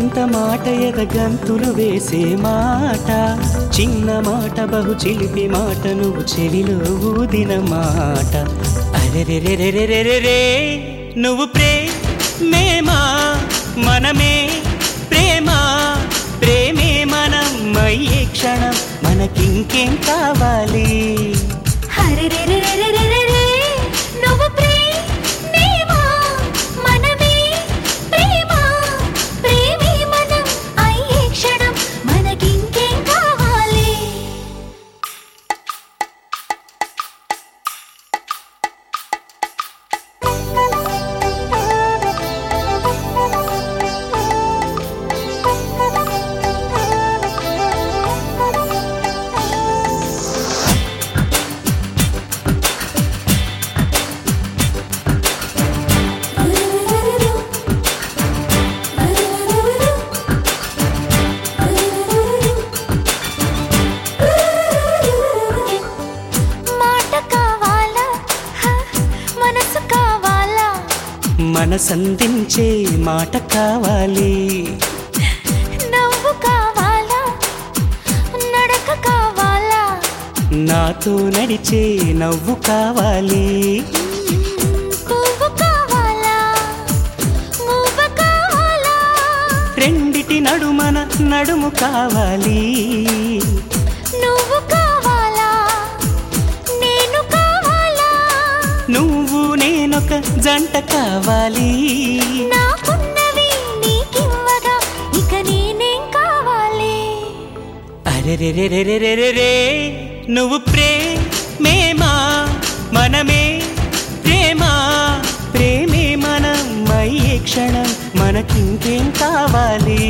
ఎంత మాట ఎదగంతులు వేసే మాట చిన్న మాట బహు చిలిపి మాట నువ్వు చెవిలో ఊదిన మాట అరెరెరెరెరెరెరే నువ్వు ప్రేమేమా మనమే ప్రేమ ప్రేమే మనం అయ్యే క్షణం మనకింకేం కావాలి హరిరెరెరెరెరెరెరే, నువ్వు ప్రేమేమా, మనమే ప్రేమ, ప్రేమే మనం అయ్యే క్షణం, మనకింకేం కావాలి మాట కావాలా హ, మనసు కావాలా మనసందించే మాట కావాలి నవ్వు కావాలా నడక కావాలా నాతో నడిచే నవ్వు కావాలి పువ్వు కావాలా మువ్వ కావాలా రెండిటి నడుమన నడుము కావాలి నువ్వు కావాలా నేను కావాలా నువ్వు నేనొక జంట కావాలి నాకున్నవి నీకివ్వగా ఇక నేనేం కావాలి అరెరెరెరెరెరెరే నువ్వు ప్రేమేమా మనమే ప్రేమ ప్రేమే మనం అయ్యే క్షణం మనకింకేం కావాలి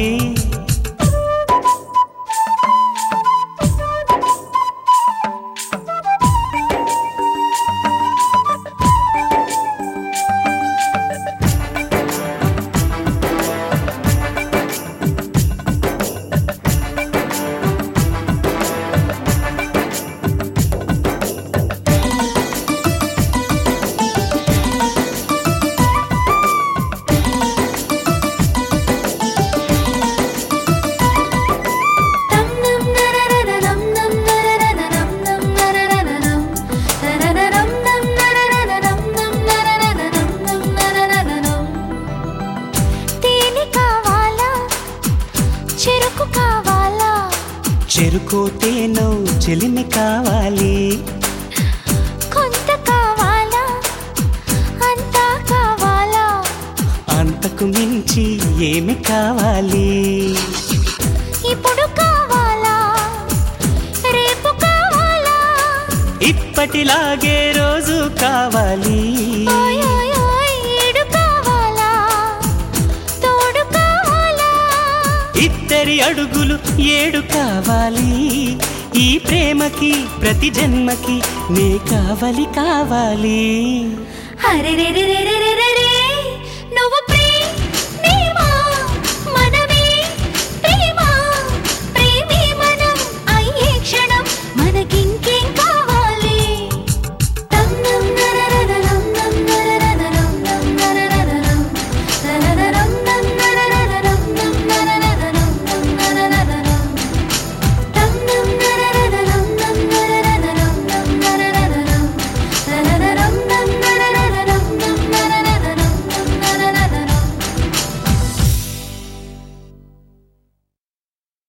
నం నం నరరరనం నం నరరరనం నం నరరరనం నరరరం నం నరరరనం నం నరరరనం నం నరరరనం తేనె కావాలా చెరుకు కావాలా చెరుకోతేనో చెలిమి కావాలి కొంత కావాలా అంతా కావాలా అంతకు మించి ఏమి కావాలి ఇప్పుడు కావాలా రేపు కావాలా ఇప్పటిలాగే రోజు కావాలి ఓయ్ ఓయ్ ఓయ్ ఏడు కావాలా తోడు కావాలా ఇద్దరి అడుగులు ఏడు కావాలి ఈ ప్రేమకి ప్రతి జన్మకి నే కావలి కావాలి హరిరెరెరెరెరెరెరే